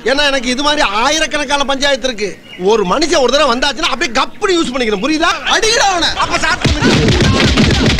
ஏன்னா எனக்கு இது மாதிரி ஆயிரக்கணக்கான பஞ்சாயத்து இருக்கு ஒரு மனுஷன் ஒரு தடவை வந்தாச்சுன்னா அப்படியே கப்புனு யூஸ் பண்ணிக்கணும் புரியுதா அடிக்கடா அவனை அப்ப ஸ்டார்ட் பண்ணு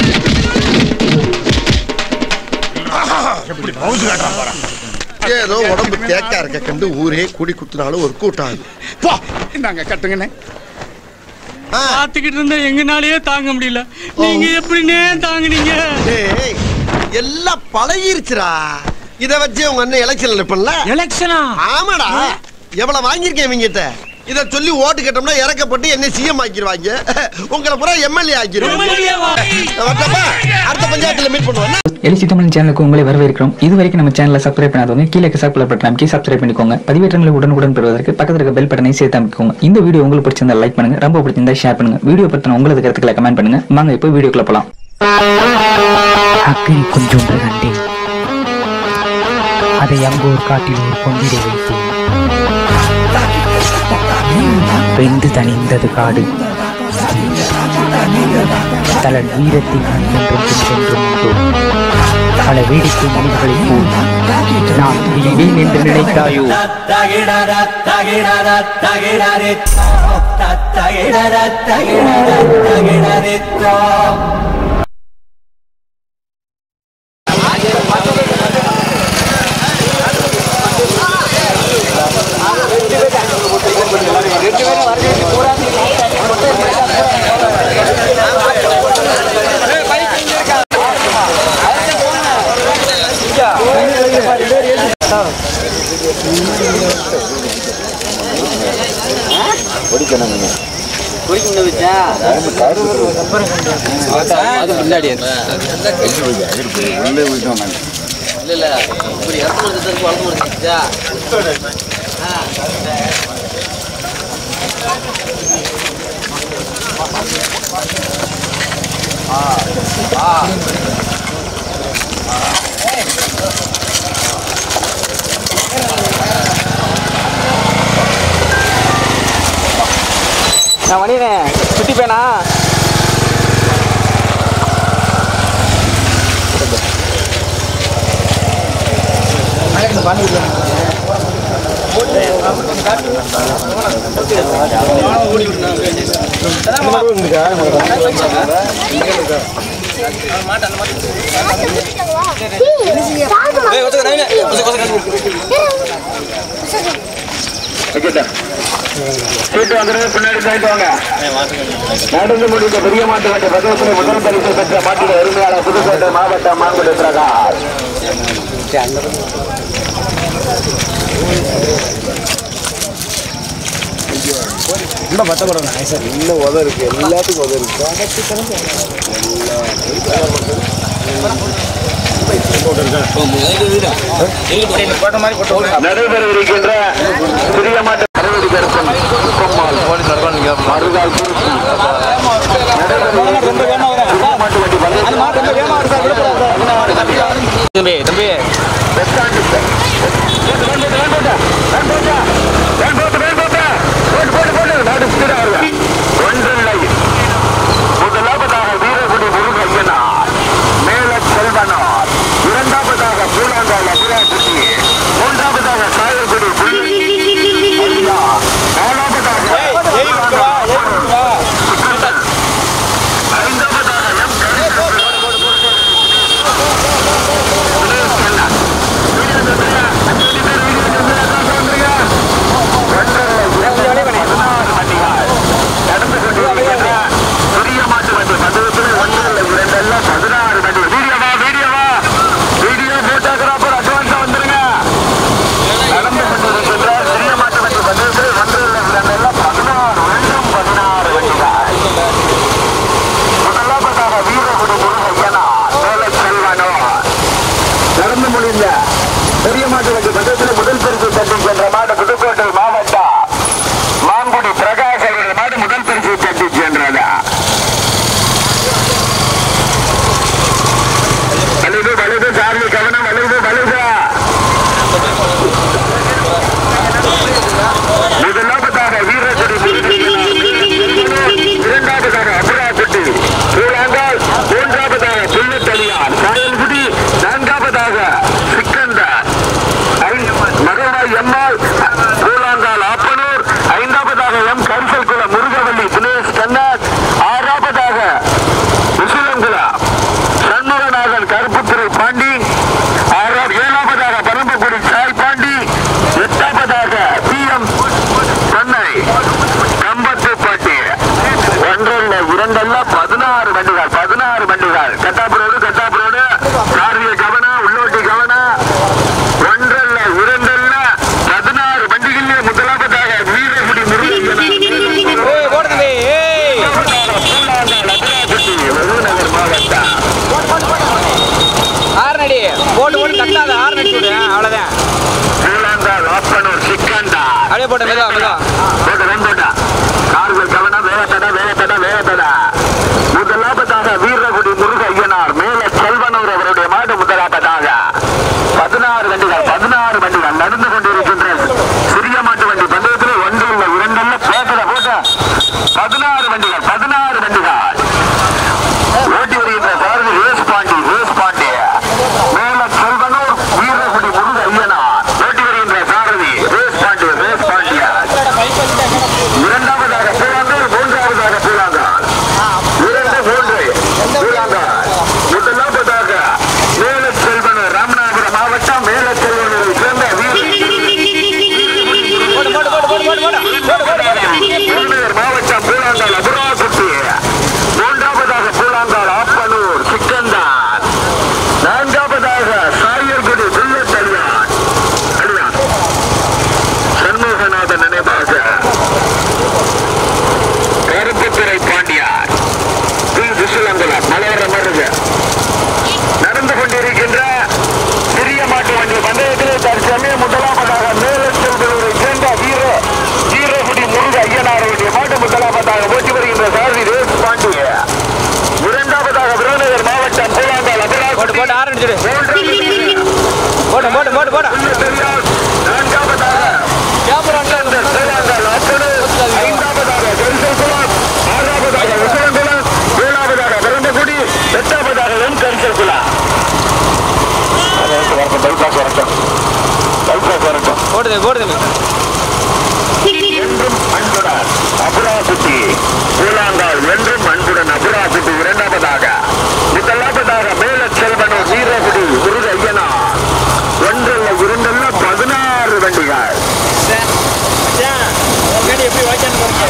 எப்படி பவுசு காட்டுறான் பாரு ஏதோ உடம்பு தேக்கா இருக்க கண்டு ஊரே கூடி குத்துனாலும் ஒரு கூட்டம் ஆகுது போ இந்தாங்க கட்டுங்கண்ணே ஆ, பாத்துக்கிட்டு இருந்தா எங்கனாலயே தாங்க முடியல நீங்க எப்படின்னே தாங்குனீங்க டேய், எல்லாம் பழகிருச்சுடா இத வச்சு உங்க அண்ணன் எலெக்ஷன்ல நிப்பல எலெக்ஷனா ஆமாடா எவ்வளவு வாங்கியிருக்கேன் இவங்கிட்ட இத சொல்லி ஓட்டு கேட்டோம்னா இறக்கப்பட்டு என்ன சிஎம் ஆக்கிடுவாங்க உங்களை பூரா எம்எல்ஏ ஆக்கிடுவாங்க வரட்டப்பா? அடுத்த பஞ்சாயத்துல மீட் பண்ணுவோம் எலிசி தமிழ் சேனலுக்கு உங்களை வரவேற்கிறோம் இது வரைக்கும் நம்ம சேனலை சப்ஸ்கிரைப் பண்ணாதவங்க கீழே சப்ஸ்கிரைப் பட்டன் அமைக்கி சப்ஸ்கிரைப் பண்ணிக்கோங்க பதிவேற்றங்களை உடனுக்குடன் பெறுவதற்கு பக்கத்தில் இருக்க பெல் பட்டனை சேர்த்து அமைக்கோங்க இந்த வீடியோ உங்களுக்கு பிடிச்சிருந்தா லைக் பண்ணுங்க ரொம்ப பிடிச்சிருந்தா ஷேர் பண்ணுங்க வீடியோ பத்தின உங்களது கருத்துக்களை கமெண்ட் பண்ணுங்க வாங்க இப்போ வீடியோக்குள்ள போலாம் அக்கறை கொஞ்சொன்று கண்டேன் அதை அங்கோர் காட்டில் ஒரு பொங்கிட வைத்தேன் வெந்து தணிந்தது காடு தலன் வீரத்தின் என்றும் சென்றும் உண்டு பல வேடிக்கை மனிதர்களைப் போல் நான் துணிவேன் என்று நினைத்தாயோ நான் மணியனே சுத்தி பேனா சீட்டு வந்துருங்க பின்னாடி போயிட்டு வாங்க நடந்து முடிந்த பெரிய மாட்டு வண்டி பிரதேசத்தில் முதல் பரிசு பெற்ற மாட்டின் உரிமையாளர் புதுக்கோட்டை மாவட்டம் மாங்குடி பிரகாஷ் நடைபெறவிருக்கின்ற சிறிய மாட்டு அறுபது கருப்பன் கொம்மால் மறுகால் குறிச்சி நடைபெறவிருக்கின்ற சிறிய மாட்டு வண்டி தம்பி தம்பி ஒன்றில்லை முதலாவதாக வீரகுடி முருகையனார் மேல செல்வனார் இரண்டாவதாக பூலாங்கால் அபிராஜி மூன்றாவதாக சாயல்குடி புள்ளி ஐயா நாலாவதாக ஐந்தாவதாக எம் கணேசன். பெருமாள் கூழாங்கால் ஆப்பனூர் ஐந்தாவதாக எம் கரிசல் குளம் முருகவள்ளி தினேஷ் கண்ணார் ஆறாவதாக விசுலங்குளா சண்முகநாதன் கருப்புத்துறை பாண்டி ஆறாவது ஏழாவதாக பரம்பக்குடி சாய் பாண்டி எட்டாவதாக பி எம் சென்னை கம்பத்து பாட்டி ஒன்றல்ல இரண்டல்ல பதினாறு வண்டிகள் பதினாறு வண்டிகள் கட்டாப்புரோடு கட்டாப்புரோடு காரிய கவனா உள்ளோட்டி கவனா ஒன்றல்ல இரண்டல்ல பதினாறு வண்டிகளிலே முதலாவதாக வீரகுடி முருகன் ஏய் போடு தம்பி ஏய் விருதுநகர் மாவட்டம் ஆறுநடி போட்டு போட்டு தட்டாத ஆறு அடிச்சு விடு அவ்வளவுதான் கூழாங்கால் ஆப்பனூர் சிக்கண்டா அப்படியே போட்டு மெதுவா மெதுவா போட்டு வெண்போட்டா கார்கள் கவனம் வேகத்தடா வேகத்தடா வேகத்தடா முதலாவதாக வீரகுடி முருக ஐயனார் மேல செல்வனூர் அவருடைய மாடு முதலாவதாக பதினாறு வண்டிகள் பதினாறு வண்டிகள் நடந்து கொண்டிருக்கின்றது சிறிய மாட்டு வண்டி பந்தயத்தில் ஒன்று இல்லை இரண்டு இல்லை பேசுற போட்ட பதினாறு வண்டிகள் பதினாறு வண்டிகள் ஓட்டி வருகின்ற சாரதி ரேஸ் பாண்டி ரேஸ் பாண்டி மேல செல்வனூர் வீரகுடி முருக ஐயனார் ஓட்டி வருகின்ற சாரதி ரேஸ் பாண்டி ரேஸ் பாண்டியா இரண்டாவதாக பூலாங்கால் மூன்றாவதாக பூலாங்கால் இரண்டு மூன்று பூலாங்கால் முதலாவதாக மேல செல்வனூர் ராமநாதபுரம் மாவட்டம் மேல செல்வனூரை சேர்ந்த போடு போடு போடு போடு போடு போடு போடு போடு விருதுநகர் மாவட்டம் பூலாங்கால் அபுராகுட்டி மூன்றாவதாக பூலாங்கால் ஆப்பனூர் சிக்கந்தார் நான்காவதாக சாயர்குடி புல்லட் அலியான் அலியான் சண்முகநாதன் நினைவாக கருப்புத்துறை பாண்டியார் டி விசுலங்குளம் மலையர மருது நடந்து கொண்டிருக்கின்ற சிறிய மாட்டு வண்டி பந்தயத்திலே தற்சமயம் முதலாவதாக மேலச்செல்வலூரை சேர்ந்த வீர வீரகுடி முருக ஐயனாருடைய மாட்டு முதலாவதாக ஓட்டி வருகின்ற சாரதி ரேஸ் பாண்டிய இரண்டாவதாக விருதுநகர் மாவட்டம் பூலாங்கால் போட்டு அபராஜ் போட்டு ஆறு அடிச்சுடு மூன்றாவதாக போட்டு போட்டு போட்டு போட்டு புல்ல பெரியார் நான்காவதாக இந்த சேவாங்கால் அப்பனூர் ஐந்தாவதாக கரிசல்குளம் ஆறாவதாக விசவங்குளம் ஏழாவதாக விரண்டகுடி எட்டாவதாக எம் கரிசல்குளம் பைபாஸ் வரட்டும் பைபாஸ் வரட்டும் போடு தம்பி போடு தம்பி என்றும் அன்புடன் அபுராசுத்தி கூழாங்கால் என்றும் அன்புடன் அபுராசுத்தி இரண்டாவதாக முதலாவதாக மேல செல்வனூர் வீரகுடி முருக ஐயனா ஒன்றல்ல இரண்டல்ல பதினாறு வண்டிகள் எப்படி வாய்க்கான்னு பாருங்க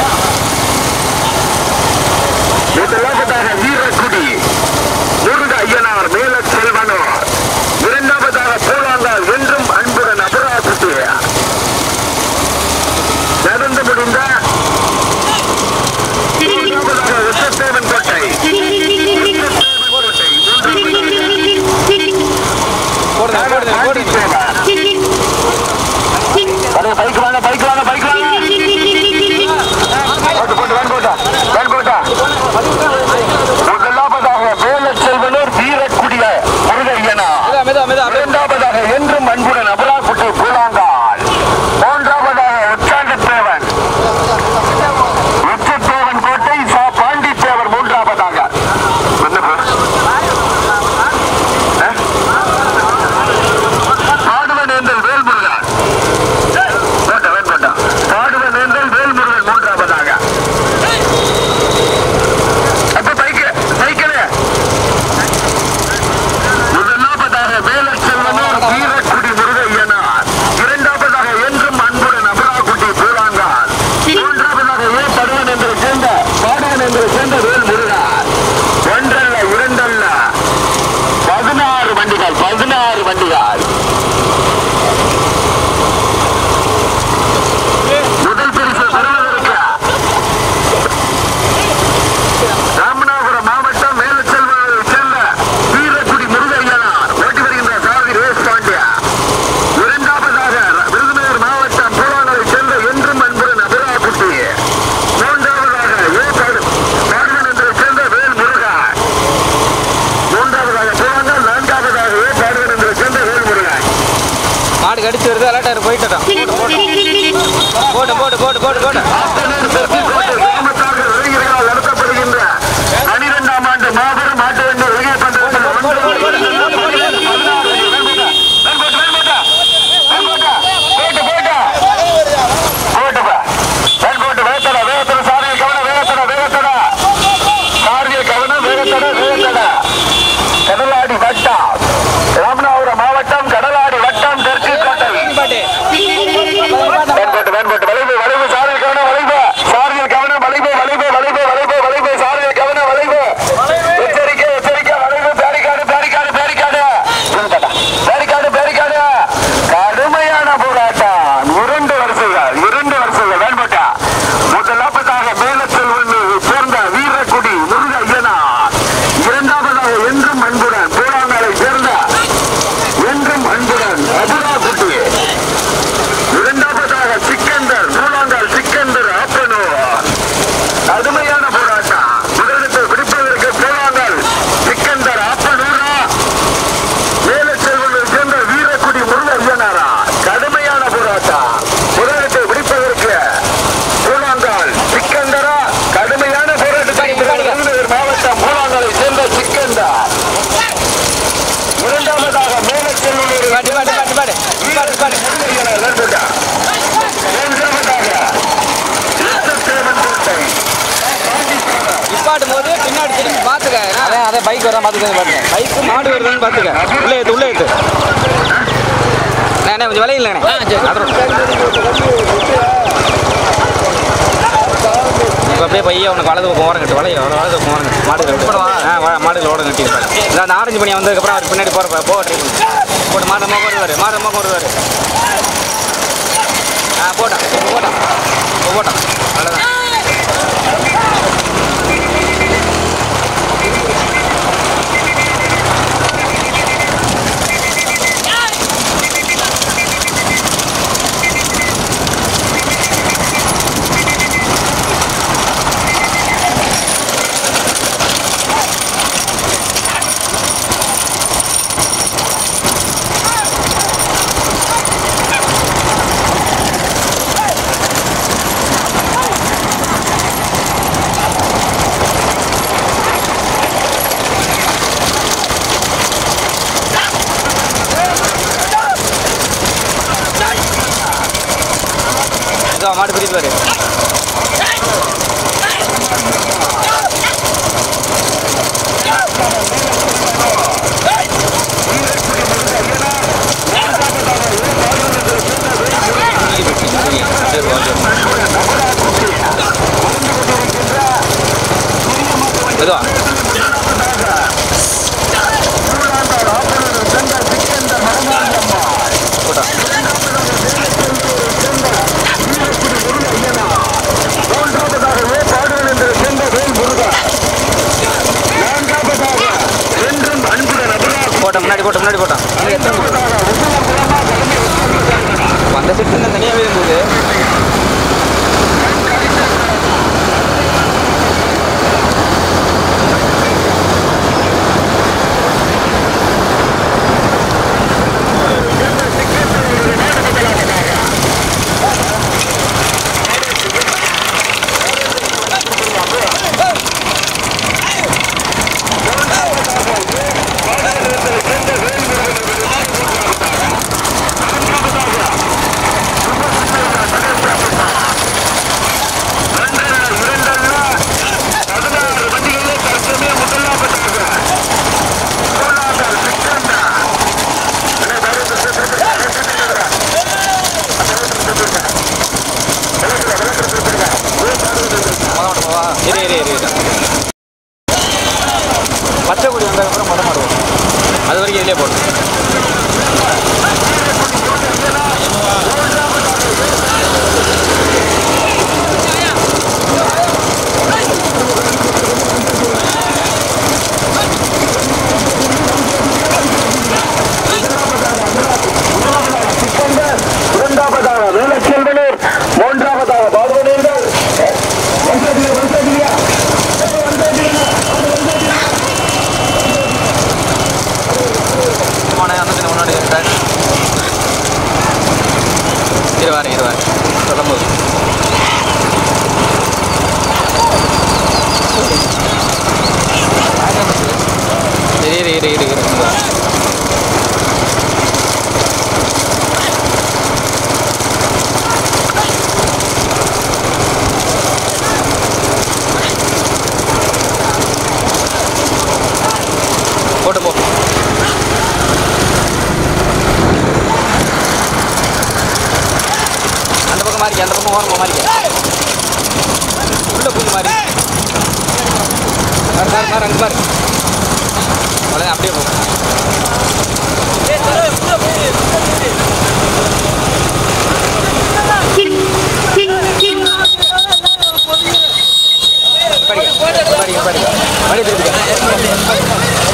முதலாவதாக வீரகுடி முருக ஐயனார் மேல செல்வனூர் இரண்டாவதாக கூழாங்கால் என்றும் அன்புடன் அபுராசுத்தி நடந்து முடிந்த மூன்றாவதாக வெற்றத்தேவன் கோட்டை வெற்றத்தேவன் கோட்டை மூன்றாவதாக போடு தம்பி போடு தம்பி பைக் வாங்க பைக் வாங்க பைக் வாங்க போட்டு போட்டு வேன் போட்டா வேன் போட்டா முதலாவதாக வேல செல்வனூர் வீரக்குடிய முருகையனா மெதுவா மெதுவா மெதுவா அப்படியே இரண்டாவதாக என்றும் அன்புடன் அபராக்குட்டி பூலாங்கால் மூன்றாவதாக உச்சாண்டத்தேவன் உச்சத்தேவன் கோட்டை சா பாண்டித்தேவர் மூன்றாவதாக என்ன bro? ஆ? பாடுவனேந்தல் வேல்முருகன் போட்ட வேன் போட்டா பாடுவனேந்தல் வேல்முருகன் மூன்றாவதாக அப்ப பைக்கு பைக்கிலே முதலாவதாக வேலச்செல்வனூர் வீரக்குடி முருகையனார் இரண்டாவதாக என்றும் அன்புடன் அபராக்குட்டி பூலாங்கால் மூன்றாவதாக ஏ படுவன் என்று சேர்ந்த பாடுவன் என்று சேர்ந்த வேல் முருகார் ஒன்றல்ல இரண்டல்ல பதினாறு வண்டிகள் பதினாறு வண்டிகள் முதல் பரிசு பெறுவதற்கு ராமநாதபுரம் மாவட்டம் மேலச்செல்வனை சேர்ந்த வீரக்குடி முருகையனார் ஓட்டி வருகின்ற சாரதி ரேஸ் பாண்டியா இரண்டாவதாக விருதுநகர் மாவட்டம் பூலாங்கரை சேர்ந்த என்றும் அன்புடன் அபிராகுட்டி மூன்றாவதாக ஏ பாடு பாடுவன் என்று சேர்ந்த வேல் முருகா மூன்றாவதாக பூலாங்கல் நான்காவதாக ஏ பாடுவன் என்று சேர்ந்த வேல் முருகா மாடு கடிச்சு வருது அலாட்டாரு போயிட்டோம் போட்டு போட்டு போட்டு போட்டு போட்டு ஆத்தனூர் தெற்குக்கோட்டை கிராமத்தாக வெளியிடங்களால் நடத்தப்படுகின்ற பனிரெண்டாம் ஆண்டு மாபெரும் மாட்டு வண்டி வெளியே பந்தயத்தில் ஒன்று பதினாறு பதினாறு. வேல்கோட்டா, வேல்கோட்டா, வேல்கோட்டா, வேல்கோட்டா, போட்டு, போட்டு. மேம்பட்டு வளைவு வளைவு சாரல் கவனம் வளைவு சாரல் கவனம் வளைவு வளைவு வளைவு வளைவு வளைவு சாரல் கவனம் வளைவு எச்சரிக்கை எச்சரிக்கை வளைவு பேரிக்காடு பேரிக்காடு பேரிக்காடு பேரிக்காடு பேரிக்காடு கடுமையான போராட்டம் இரண்டு வரிசைகள் இரண்டு வரிசைகள் மேம்பட்டா முதலாவதாக மேலச்செல்வன் சேர்ந்த வீரக்குடி முருக ஐயனார் இரண்டாவதாக என்றும் அன்புடன் பூலாங்காலை சேர்ந்த என்றும் அன்புடன் அபுரா குட்டி இரண்டாவதாக சிக்கந்தர் மூலாங்கால் சிக்கந்தர் ஆப்பனூர் கடுமையான போராட்டம் முதலிடத்தை பிடிப்பதற்கு பூலாங்கால் சிக்கந்தர் ஆப்பனூரா மேல செல்வங்கள் சேர்ந்த வீரக்குடி முருக ஐயனாரா கடுமையான போராட்டம் முதலிடத்தை பிடிப்பதற்கு பூலாங்கால் சிக்கந்தரா கடுமையான போராட்டத்தை விருதுநகர் மாவட்டம் பூலாங்காலை சேர்ந்த சிக்கந்தர் இரண்டாவதாக மேல செல்வங்கள் பாட்டு பாட்டு பாட்டு பாட்டு பாட்டு பாட்டு நிப்பாட்டும் போது பின்னாடி திரும்பி பார்த்துக்க அதான் அதே பைக் வரா பார்த்துக்க பாருங்க பைக்கு மாடு வருதுன்னு பார்த்துக்க உள்ளே ஏத்து உள்ளே ஏத்து அண்ணே கொஞ்சம் விலை இல்லைண்ணே இப்போ அப்படியே பையன் உனக்கு வலது பக்கம் ஓரம் கட்டு வலைய வலது பக்கம் ஓரம் கட்டு மாடு கட்டு ஆ வா- மாடுகள் ஓரம் கட்டி இந்த அந்த ஆரஞ்சு பணி வந்ததுக்கப்புறம் அவர் பின்னாடி போகிற போ ட்ரை போட்டு மாடு மோக்கம் வருவார் மாடு மோக்கம் வருவார் ஆ போட்டான் இப்போ போட்டான் இப்போ போட்டான் அவ்வளோதான் இதோ மாடு பிடித்து பாரு இதுவா போட்டா மூன்றாவதாகவே பாடுவன் என்ற சென்ற வேல் முருகா நான்காவதாக என்றும் அன்புடன் அபுரா போட்ட முன்னாடி போட்ட முன்னாடி போட்டான் அங்க எத்தனை போட்டு? அந்த செட்டு தனியாகவே இருந்தது இரு இரு இரு இரு. பச்சை கொடி வந்ததுக்கப்புறம் மொதல் மாடுவோம் அது வரைக்கும் இதிலே போட்டு இரண்டாவதாக வேலச்செல்வனூர் மூன்றாவதாக பாதுவனூர்கள் போனே அந்த முன்னாடி இருக்காரு இருவாரு இருவாரு சொல்லும்போது இரு இரு இரு இரு இரு போட்டு போ அந்த பக்கம் பக்கம் மாறிக்க அந்த பக்கம் ஓரம் மாறிக்க உள்ள பூந்து மாறி பாரு பாரு பாரு அங்கே பாரு அவ்வளோதான் அப்படியே போகும் படிக்க படிக்க படிக்க படி திருப்பிக்க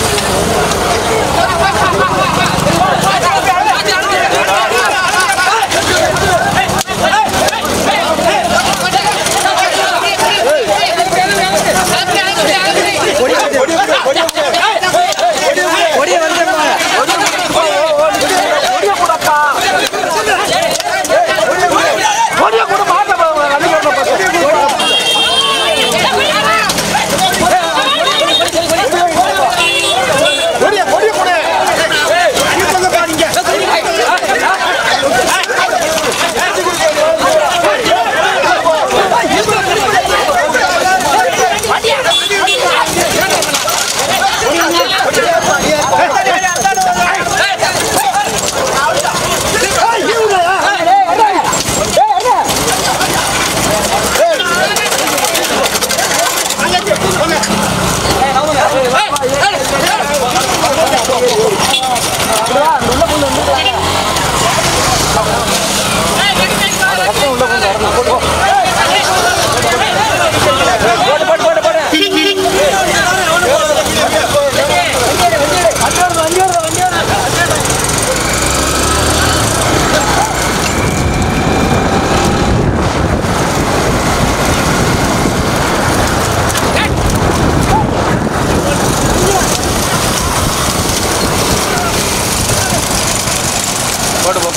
போட்டு போ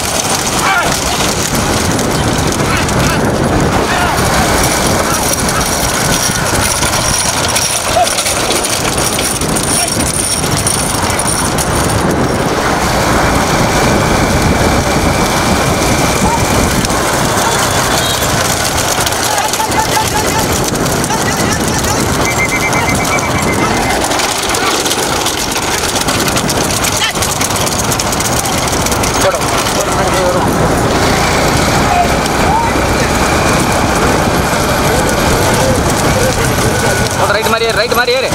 போட்டு ரைட் மாதிரி ஏறு ரைட் மாதிரி ஏறு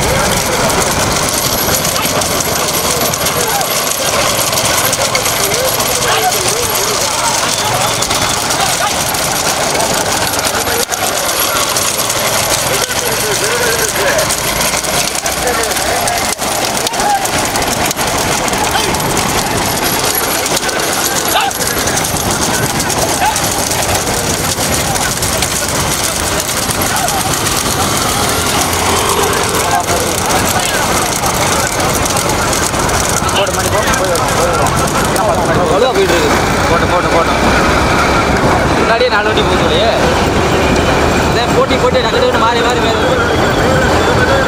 போட்டு மணி போ போயிட்டு இருக்கு போட்டு போட்டு போட்டு முன்னாடியே நாலு வண்டி போகுது இல்லையே அதே போட்டி போட்டி டக்கு மாறி மாறி மாறி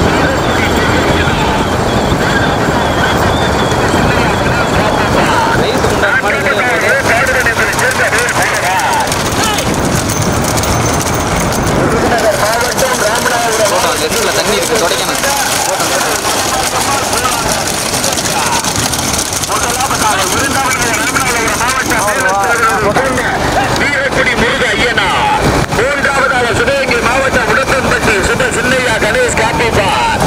ரைஸ் உண்டான மாடு போகுது போட்டோம் லெஃப்ட்டில் தண்ணி இருக்கு துடைக்கணும் வீரக்குடி முருக ஐயனார் மூன்றாவதாக சிவகங்கை மாவட்டம் உடத்தம்பட்டி சுப சின்னையா கணேஷ் காப்பிப்பார்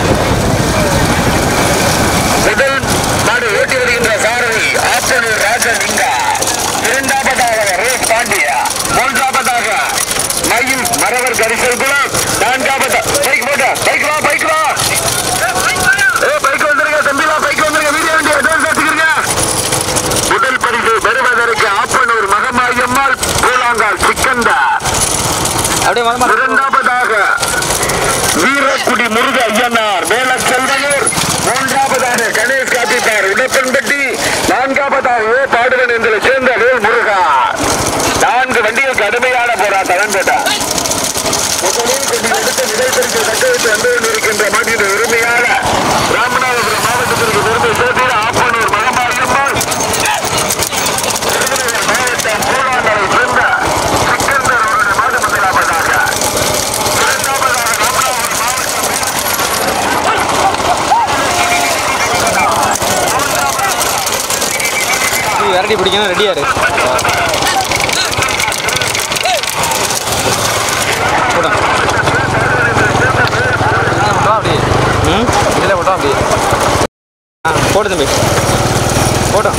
முதல் நாடு ஓட்டி வருகின்ற சாரதி ஆப்பனூர் ராஜலிங்கா இரண்டாவதாக ரேஸ் பாண்டியா மூன்றாவதாக மயில் மரவர் கரிசல் குலம் நான்காவது பைக் போட்ட பைக் வா பைக் வா ஏ பைக் வந்துருங்க தம்பிலா பைக் வந்துருங்க வீடியோ வண்டி அட்வான்ஸ் எடுத்துக்கிறீங்க முதல் பரிசு பெறுவதற்கு ஆப்பனூர் மகமாயம்மாள் பூலாங்கால் சிக்கந்தார் அப்படியே மத மாடு இரண்டாவதாக வீரக்குடி முருக ஐயனார் மேல செல்வனூர் மூன்றாவதாக கணேஷ் காப்பித்தார் உடப்பன்பட்டி நான்காவதாக ஓ பாடுவன் என்று சேர்ந்த வேல் முருகா நான்கு வண்டிகள் கடுமையான போராட்டம் கேட்டா முதலில் கொண்டு எடுத்த விடைபெருக்கு தக்கவைத்து வந்து கொண்டிருக்கின்ற மாட்டின் உரிமையான ராமநாதபுரம் மாவட்டத்திற்கு பெருமை சேர்த்து ஆப்பனூர் மகமாரியம்மாள் திருவள்ளுவர் மாவட்டம் பூலாங்கரை சேர்ந்த சிக்கந்தர் அவருடைய மாடு முதலாவதாக இரண்டாவதாக ராமநாதபுரம் மாவட்டம் விரட்டி பிடிக்கணும் ரெடியா இரு போட்டு தம்பி போட்டோம்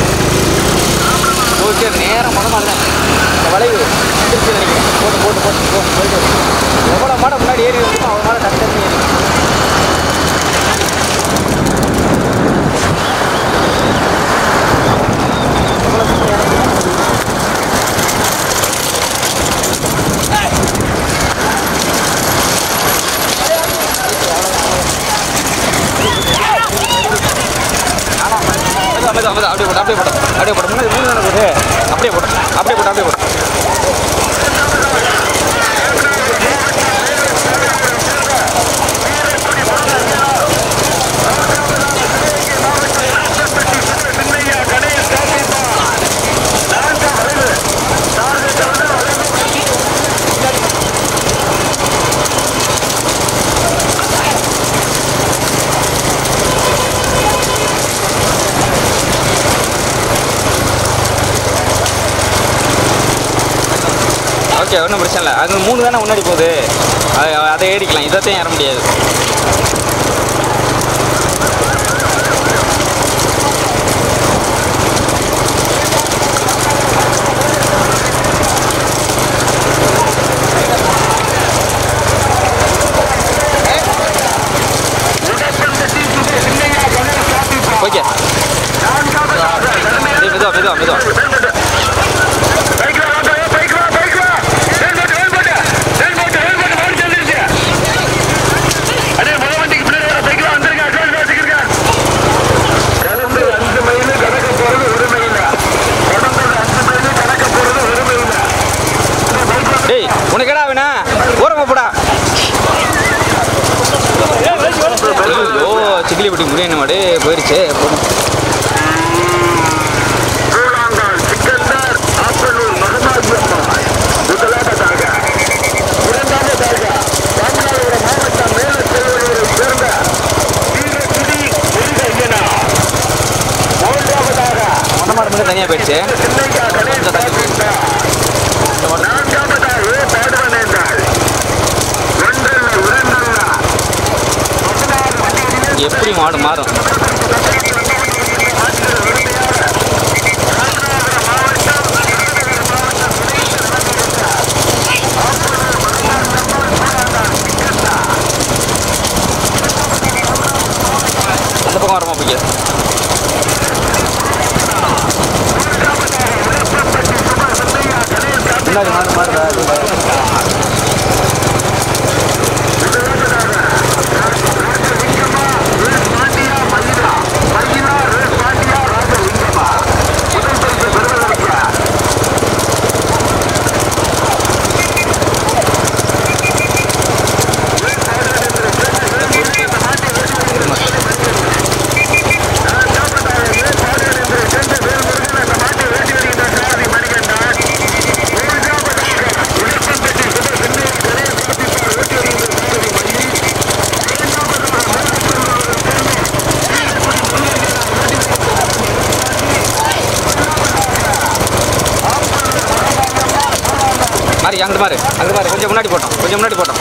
ஓகே நேரம் மொதல் மாதிரி தான் இந்த வளைவு திருப்பி நினைக்கிறேன் போட்டு போட்டு போட்டு போ போயிட்டு எவ்வளோ மாடம் முன்னாடி ஏறி இருக்குமோ அவ்வளோ மாடம் டக்கு டக்குன்னு ஏறி மெதுவா, மெதுவா, மெதுவா, அப்படியே போட்டு அப்படியே போட்டு அப்படியே போட்டு முன்னாடி மூணு தானே போட்டு அப்படியே போட்டு அப்படியே போட்டு அப்படியே போட்டு ஓகே ஒன்றும் பிரச்சனை இல்லை அது மூணு தானே முன்னாடி போகுது அது அதை ஏறிக்கலாம் இதைத்தையும் ஏற முடியாது ஓகே மெதுவா மெதுவா மெதுவா டேய் உனக்கடா வேணா ஓரமா போடா ஐயோ சிக்கிலிப்பட்டி முடியணும் மாடு போயிடுச்சு போடும் மொட்டை மாடு மட்டும் தனியாக போயிடுச்சு கொஞ்சம் தள்ளி போயிடுச்சு. எப்படி மாடு மாறும் அந்த பக்கம் வரமா போய்க்க முன்னாடி மாடு மாடு மாதிரி அங்கே மாதிரி அங்கே மாதிரி கொஞ்சம் முன்னாடி போட்டோம் கொஞ்சம் முன்னாடி போட்டோம்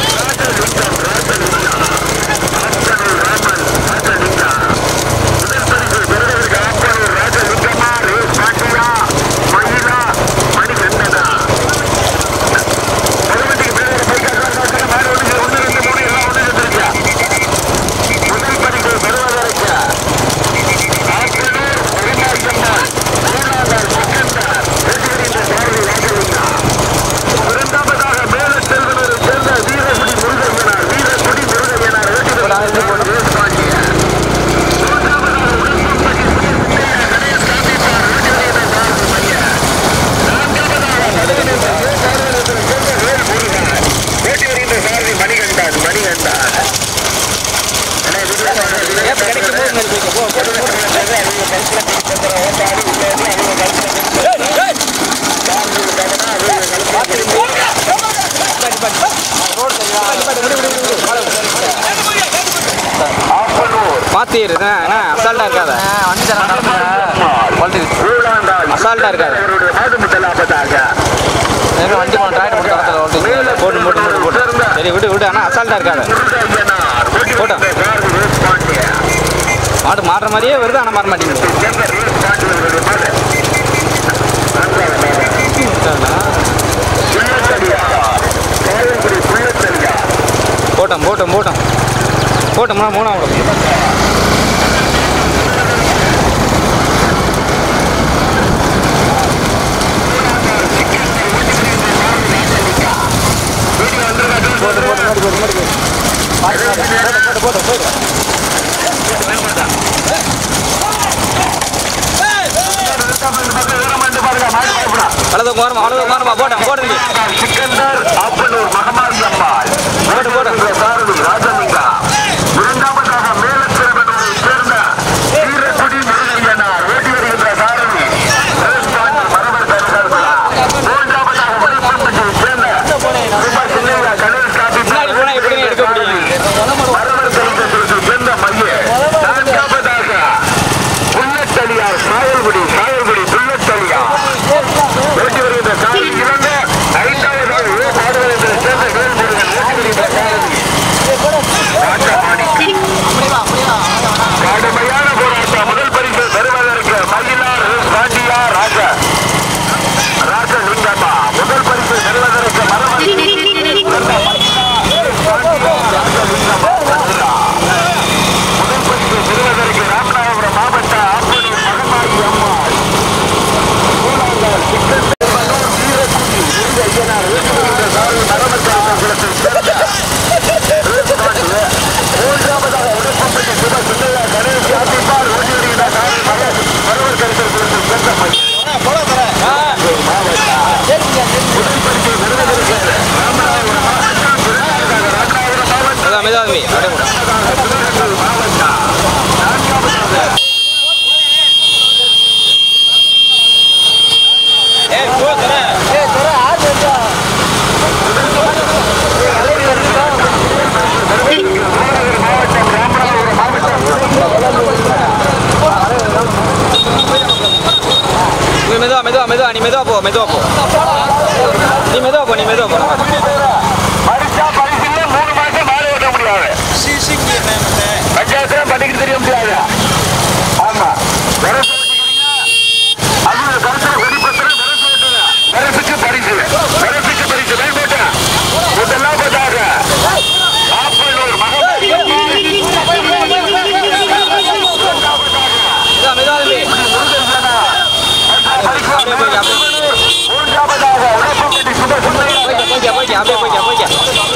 ஏன் கிடைக்கும் போது மேலே போய்க்க போ போ, போ. மாத்தி ஏறு, என்ன என்ன அசால்ட்டா இருக்காத அசால்ட்டா இருக்காத வண்டி போட்டு போட்டு போட்டு போட்டு சரி விடு விடு ஆனால் அசால்ட்டா இருக்காத போட்டோம் மாடு மாடுற மாதிரியே வருது ஆனால் மாற மாட்டேங்குது போட்டோம் போட்டோம் போட்டோம் போட்டோம்னா மூணாவது வலது ஓரமா வலது ஓரமா போட்டோம் போடுங்க சிக்கந்தர் அப்பனூர் மகமாரி அம்மாள் போட்டு போட்டு சாரதி ராஜலிங்கா இரண்டாவதாக மேலத்திருவனூரை சேர்ந்த வீரக்குடி முருகையனார் ஓட்டி வருகின்ற சாரதி ரேஸ்பாண்ட் மரபர் தருகர்களா மூன்றாவதாக வடப்பம்பட்டியை சேர்ந்த சுப சின்னையா கணேஷ் காப்பி முன்னாடி போனா எப்படி எடுக்க முடியும் மரபர் தருகத்திற்கு சேர்ந்த மைய நான்காவதாக புல்லத்தளியார் சாயல்குடி சாயல்குடி புல்லத்தளியார் ஓட்டி வருகின்ற சாரதி இறந்த ஐந்தாவதாக ஏ பாடுவதற்கு சேர்ந்த வேல்முருகன் ஓட்டி வருகின்ற சாரதி ராஜபாணி கடுமையான போராட்டம் முதல் பரிசு பெறுவதற்கு மயிலார் பாண்டியா ராஜா ராஜலிங்கம்மா முதல் பரிசு பெறுவதற்கு மரபு முதல் பரிசு பெறுவதற்கு ராமநாதபுரம் மாவட்ட ஆப்பனி மகமாரி அம்மாள் மூணாவது சிக்கந்தர் வீரக்குடி முருக ஐயனார் வேண்டுகின்ற சாரதி மரபு குளத்தை சேர்ந்த மூன்றாவதாக உடற்பம்பட்டி சுப சுந்தையா கணேஷ் யாத்திப்பால் ஓடி வருகின்ற சாரதி மகன் மரபர் கருத்தர் குளத்தை சேர்ந்த மையம் அதான் மெதுவா தம்பி அப்படியே போடு. ஏய், போ, தரேன். நீ மெதுவா மெதுவா மெதுவா நீ மெதுவா போ மெதுவா போ நீ மெதுவா போ நீ மெதுவா போ பரிசா பரிசுல மூணு மாசம் மாலை ஓட்ட முடியாது பஞ்சாயத்துல பண்ணிக்கிட்டு தெரிய முடியாது ஆமா விரசு ஓட்டிக்கிறீங்க அது கருத்துல வெடிப்பத்திரம் விரசு ஓட்டுங்க விரசுக்கு பரிசு விரசுக்கு பரிசு மேல் போட்டா முதலாம் போட்டாங்க ஆப்பனூர் மகன் மெதுவா மெதுவா தம்பி அப்படியே போய்க்க அப்படியே மூன்றாவதாக உடம்பட்டி சுப சுந்தையா போய்க்க போய்க்க அப்படியே போய்க்க போய்க்க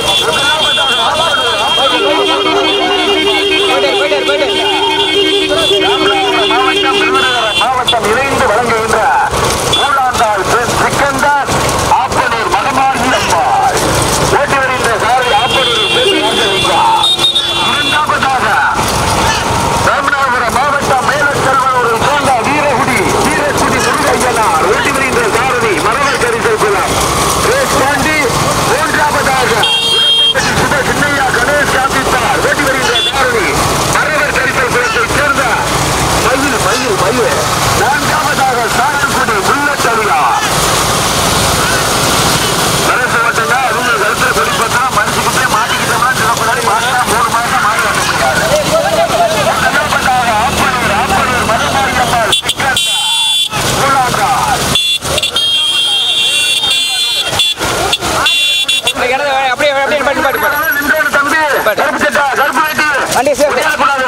போயிட்டே போயிட்டே போயிட்டே மாவட்டம் விருதுநகர் மாவட்டம் இணைந்து வழங்குகின்ற ஊழாந்தாள் பெண் சிக்கந்தார் ஆப்பனூர் மகமாரி அம்மாள் ஓட்டி வருகின்ற சாரதி ஆப்பனூர் பெண் ராஜலிங்கா. இரண்டாவதாக ராமநாதபுரம் மாவட்டம் மேலச்செல்வனூரை சேர்ந்த வீரகுடி வீரக்குடி முருகையனார் ஓட்டி வருகின்ற சாரதி மரவர் கரிசல் குளம் ரேஸ் பாண்டி மூன்றாவதாக உடம்பட்டி சுப சின்னையா கணேஷ் காப்பித்தார் ஓட்டி வருகின்ற சாரதி மரவர் கரிசல் குளத்தை சேர்ந்த மயில் மயில் மயில் நான்காவதாக சாரல்குடி முள்ளத்தடியா அரசு மட்டுங்க அவங்க கருத்துல வெளிப்பட்டா மனுஷிக்கிட்டே மாட்டிக்கிட்டோம்னா சில முன்னாடி மாட்டினா மூணு மாசம் மாறி வர முடியாது முதலாவதாக ஆப்பனூர் ஆப்பனூர் மரமாரியம்மாள் சிக்கந்தா மூலாந்தாள் இடது அப்படியே அப்படியே பாட்டு பாட்டு பாட்டு நின்றோடு தம்பி கருப்பு சட்டா கருப்பு வேட்டி வண்டி சேஃப்டி கூடாது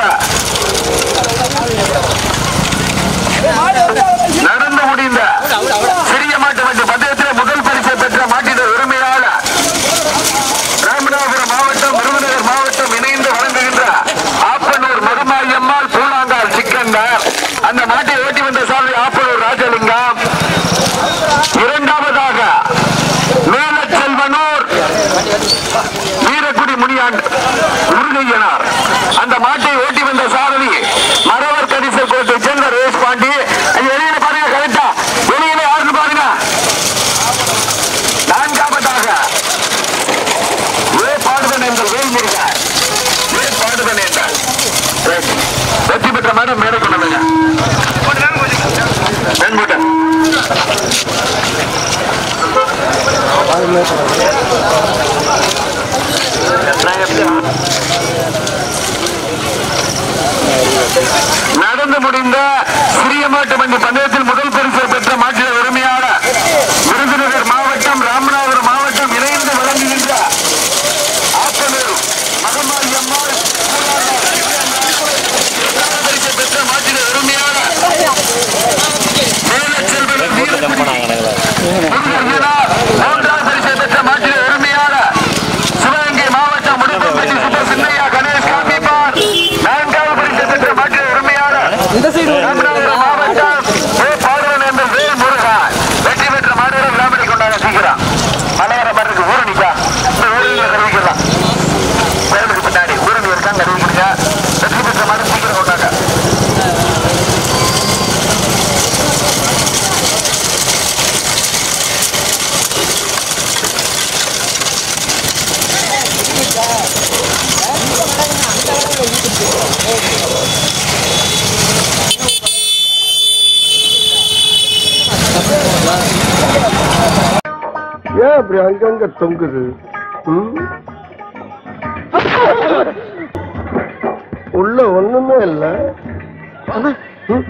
நடந்து முடிந்த சிறிய மாட்டு வண்டி பந்தயத்தில் முதல் பரிசை பெற்ற மாட்டினர் உரிமையாளர் ராமநாதபுரம் மாவட்டம் விருதுநகர் மாவட்டம் இணைந்து வழங்குகின்ற ஆப்பனூர் மகமாரியம்மாள் பூலாங்கால் சிக்கந்தர் அந்த மாட்டை ஓட்டி வந்த சாமி ஆப்பனூர் ராஜலிங்கம் இரண்டாவதாக மேலச்செல்வனூர் வீரக்குடி முனியான் முருகையனார் அந்த மாட்டை ஓட்டி வந்த சாரதி மரவர் கரிசல் குளத்தை சேர்ந்த ரேஸ் பாண்டி அது வெளியில பாருங்க கரெக்டா வெளியில யாருன்னு பாருங்க நான்காவதாக ஏ பாடுதன் எங்கள் வேல்முருகன் ஏ பாடுதன் என்றார் வெற்றி பெற்ற மேடம் மேடை கொண்டு வந்துங்க வெண்புட்டன் நான் எப்படி இந்த பந்தயத்தில் முதல் பரிசை பெற்ற மாற்றிய உரிமையாளர் விருதுநகர் மாவட்டம் ராமநாதபுரம் மாவட்டம் இணைந்து வழங்குகின்ற ஆப்பனூர் மகமாரி அம்மாள் இரண்டாவது பரிசை பெற்ற மாற்றிய உரிமையாளர் மேலச்செல்வன் மூன்றாவது பரிசை பெற்ற மாற்றிய உரிமையாளர் சிவகங்கை மாவட்டம் முடுக்கம்பட்டி சுப்ப சின்னையா கணேஷ் காமிப்பார் நான்காவது பரிசை பெற்ற மாற்றிய உரிமையாளர் ராமநாதபுரம் மாவட்டம் ஏ. பாடுவன் என்ற வேல் முருகன் வெற்றி பெற்ற மாடுகளை விளாமணி கொண்டாட சீக்கிரம் மலையர மருக்கு ஊரணிக்கா இந்த ஊரணியில தெரிவிக்கலாம் கோயிலுக்கு பின்னாடி ஊரணி இருக்காங்க அறிவிக்கிறீங்க வெற்றி பெற்ற மாடு சீக்கிரம் கொண்டாங்க ஏன் அப்படி அங்கங்க தொங்குது ம்? உள்ள ஒண்ணுமே இல்ல ம்?